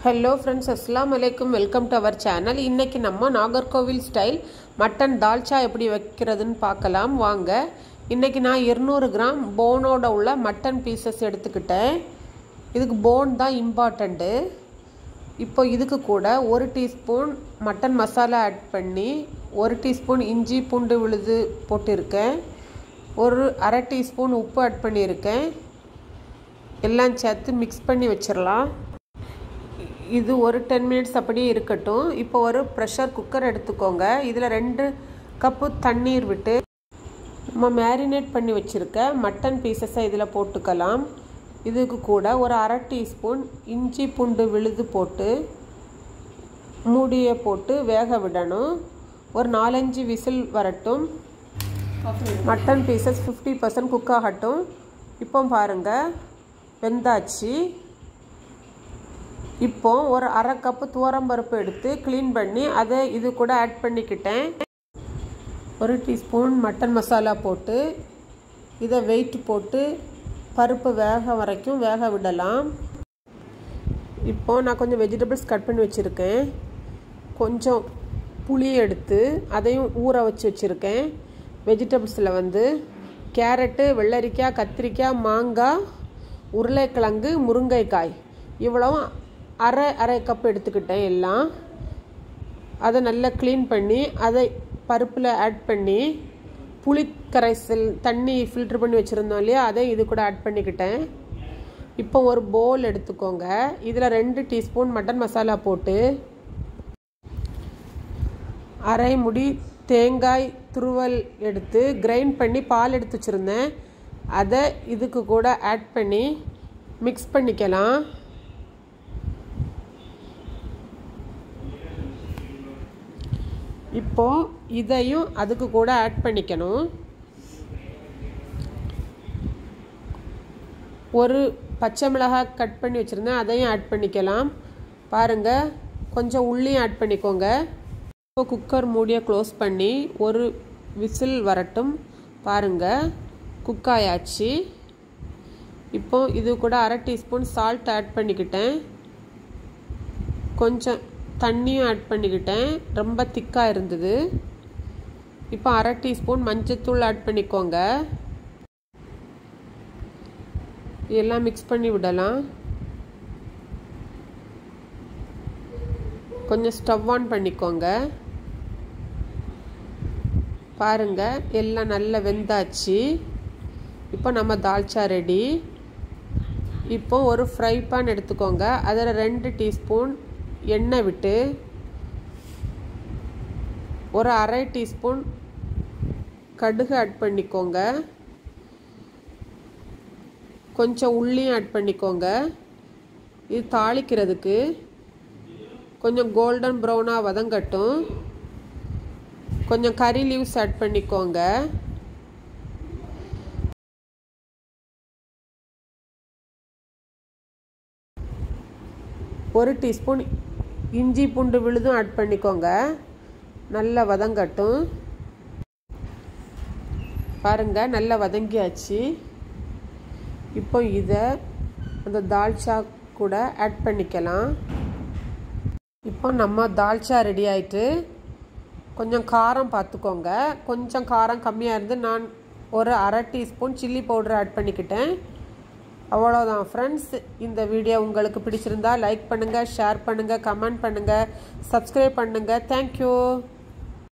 hello friends அஸ்லாம் வலைக்கும் welcome to our channel இன்றைக்கி நம்ம நாகர்கோவில் ஸ்டைல் மட்டன் தால்ச்சா எப்படி வைக்கிறதுன்னு பார்க்கலாம் வாங்க இன்றைக்கி நான் இருநூறு கிராம் போனோட உள்ள மட்டன் பீசஸ் எடுத்துக்கிட்டேன் இதுக்கு போன் தான் இம்பார்ட்டண்ட்டு இப்போ இதுக்கு கூட ஒரு டீஸ்பூன் மட்டன் மசாலா ஆட் பண்ணி ஒரு டீஸ்பூன் இஞ்சி பூண்டு விழுது போட்டிருக்கேன் ஒரு அரை டீஸ்பூன் உப்பு ஆட் பண்ணியிருக்கேன் எல்லாம் சேர்த்து மிக்ஸ் பண்ணி வச்சிடலாம் இது ஒரு டென் மினிட்ஸ் அப்படியே இருக்கட்டும் இப்போ ஒரு ப்ரெஷர் குக்கர் எடுத்துக்கோங்க இதில் ரெண்டு கப்பு தண்ணீர் விட்டு நம்ம மேரினேட் பண்ணி வச்சுருக்க மட்டன் பீசஸை இதில் போட்டுக்கலாம் இதுக்கு கூட ஒரு அரை டீஸ்பூன் இஞ்சி பூண்டு விழுது போட்டு மூடியை போட்டு வேக விடணும் ஒரு நாலஞ்சு விசில் வரட்டும் mutton pieces fifty percent cook ஆகட்டும் இப்போ பாருங்கள் வெந்தாச்சு இப்போ ஒரு அரை கப்பு துவரம்பருப்பு எடுத்து க்ளீன் பண்ணி அதை இது கூட ஆட் பண்ணிக்கிட்டேன் ஒரு டீஸ்பூன் மட்டன் மசாலா போட்டு இதை வெயிட் போட்டு பருப்பு வேக வரைக்கும் வேக விடலாம் இப்போ நான் கொஞ்சம் வெஜிடபிள்ஸ் கட் பண்ணி வச்சுருக்கேன் கொஞ்சம் புளி எடுத்து அதையும் ஊற வச்சு வச்சுருக்கேன் வெஜிடபிள்ஸில் வந்து கேரட்டு வெள்ளரிக்காய் கத்திரிக்காய் மாங்காய் உருளைக்கிழங்கு முருங்கைக்காய் இவ்வளவும் அரை அரை கப் எடுத்துக்கிட்டேன் எல்லாம் அதை நல்லா க்ளீன் பண்ணி அதை பருப்பில் ஆட் பண்ணி புளி கரைசல் தண்ணி ஃபில்ட்ரு பண்ணி வச்சுருந்தோம் இல்லையா அதை இது கூட ஆட் பண்ணிக்கிட்டேன் இப்போ ஒரு போல் எடுத்துக்கோங்க இதில் ரெண்டு டீஸ்பூன் மட்டன் மசாலா போட்டு அரை முடி தேங்காய் துருவல் எடுத்து கிரைண்ட் பண்ணி பால் எடுத்து வச்சுருந்தேன் அதை இதுக்கு கூட ஆட் பண்ணி மிக்ஸ் பண்ணிக்கலாம் இப்போ இதையும் அதுக்கு கூட ஆட் பண்ணிக்கணும் ஒரு பச்சை மிளகாய் கட் பண்ணி வச்சுருந்தேன் அதையும் ஆட் பண்ணிக்கலாம் பாருங்கள் கொஞ்சம் உள்ளியும் ஆட் பண்ணிக்கோங்க இப்போ குக்கர் மூடியை க்ளோஸ் பண்ணி ஒரு விசில் வரட்டும் பாருங்கள் குக் ஆயாச்சு இப்போ இது கூட அரை டீஸ்பூன் சால்ட் ஆட் பண்ணிக்கிட்டேன் கொஞ்சம் தண்ணியும் ஆட் பண்ணிக்கிட்டேன் ரொம்ப திக்காக இருந்தது இப்போ அரை டீஸ்பூன் மஞ்சத்தூள் ஆட் பண்ணிக்கோங்க எல்லாம் மிக்ஸ் பண்ணி விடலாம் கொஞ்சம் ஸ்டவ் ஆன் பண்ணிக்கோங்க பாருங்க எல்லாம் நல்லா வெந்தாச்சு இப்போ நம்ம தால்ச்சா ரெடி இப்போ ஒரு ஃப்ரை பேன் எடுத்துக்கோங்க அதில் ரெண்டு டீஸ்பூன் எண்ணெய் விட்டு ஒரு அரை டீஸ்பூன் கடுகு ஆட் பண்ணிக்கோங்க கொஞ்சம் உள்ளியும் ஆட் பண்ணிக்கோங்க இது தாளிக்கிறதுக்கு கொஞ்சம் கோல்டன் ப்ரௌனாக வதங்கட்டும் கொஞ்சம் கறி லீவ்ஸ் ஆட் பண்ணிக்கோங்க ஒரு டீஸ்பூன் இஞ்சி பூண்டு விழுதும் ஆட் பண்ணிக்கோங்க நல்லா வதங்கட்டும் பாருங்கள் நல்லா வதங்கியாச்சு இப்போ இதை அந்த தால்ச்சா கூட ஆட் பண்ணிக்கலாம் இப்போ நம்ம தால்ச்சா ரெடி ஆயிட்டு கொஞ்சம் காரம் பார்த்துக்கோங்க கொஞ்சம் காரம் கம்மியாக இருந்து நான் ஒரு அரை டீஸ்பூன் சில்லி பவுடர் ஆட் பண்ணிக்கிட்டேன் அவ்வளோதான் ஃப்ரெண்ட்ஸ் இந்த வீடியோ உங்களுக்கு பிடிச்சிருந்தா லைக் பண்ணுங்கள் ஷேர் பண்ணுங்கள் கமெண்ட் பண்ணுங்கள் சப்ஸ்கிரைப் பண்ணுங்கள் தேங்க்யூ